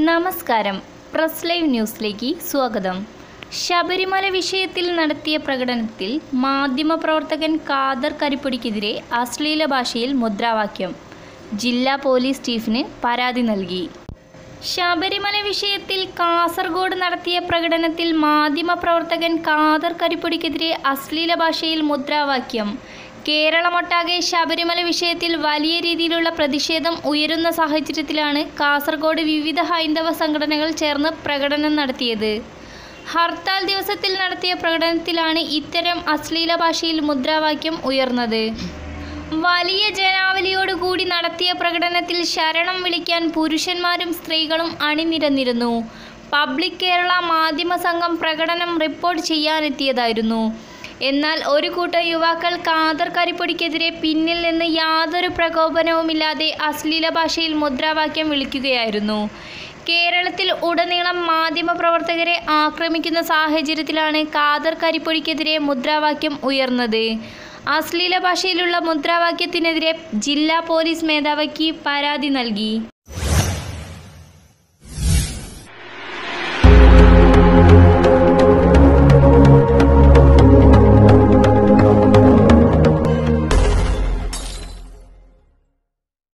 നമസ്കാരം press live ന്യൂസിലേക്ക് സ്വാഗതം ശബരിമല വിഷയത്തിൽ നടത്തിയ പ്രകടനത്തിൽ മാധ്യമപ്രവർത്തകൻ ഖാദർ കരിപ്പൊടിക്കെതിരെ അശ്ലീല ഭാഷയിൽ മുദ്രാവാക്യം ജില്ലാ പോലീസ് ചീഫിന് പരാതി നൽകി ശബരിമല വിഷയത്തിൽ കാസർഗോഡ് നടത്തിയ പ്രകടനത്തിൽ മാധ്യമപ്രവർത്തകൻ ഖാദർ കരിപ്പൊടിക്കെതിരെ അശ്ലീല ഭാഷയിൽ മുദ്രാവാക്യം കേരളമൊട്ടാകെ ശബരിമല വിഷയത്തിൽ വലിയ രീതിയിലുള്ള പ്രതിഷേധം ഉയരുന്ന സാഹചര്യത്തിലാണ് കാസർഗോഡ് വിവിധ ഹൈന്ദവ സംഘടനകൾ ചേർന്ന് പ്രകടനം നടത്തിയത് ഹർത്താൽ ദിവസത്തിൽ നടത്തിയ പ്രകടനത്തിലാണ് ഇത്തരം അശ്ലീല ഭാഷയിൽ മുദ്രാവാക്യം ഉയർന്നത് വലിയ ജനാവലിയോടുകൂടി നടത്തിയ പ്രകടനത്തിൽ ശരണം വിളിക്കാൻ പുരുഷന്മാരും സ്ത്രീകളും അണിനിരന്നിരുന്നു പബ്ലിക് കേരള മാധ്യമ സംഘം പ്രകടനം റിപ്പോർട്ട് ചെയ്യാനെത്തിയതായിരുന്നു എന്നാൽ ഒരു കൂട്ടം യുവാക്കൾ കാതർ കരിപ്പൊടിക്കെതിരെ പിന്നിൽ നിന്ന് യാതൊരു പ്രകോപനവുമില്ലാതെ അശ്ലീല ഭാഷയിൽ മുദ്രാവാക്യം വിളിക്കുകയായിരുന്നു കേരളത്തിൽ ഉടനീളം മാധ്യമപ്രവർത്തകരെ ആക്രമിക്കുന്ന സാഹചര്യത്തിലാണ് കാതർ കരിപ്പൊടിക്കെതിരെ മുദ്രാവാക്യം ഉയർന്നത് അശ്ലീല ഭാഷയിലുള്ള മുദ്രാവാക്യത്തിനെതിരെ ജില്ലാ പോലീസ് മേധാവിക്ക് പരാതി നൽകി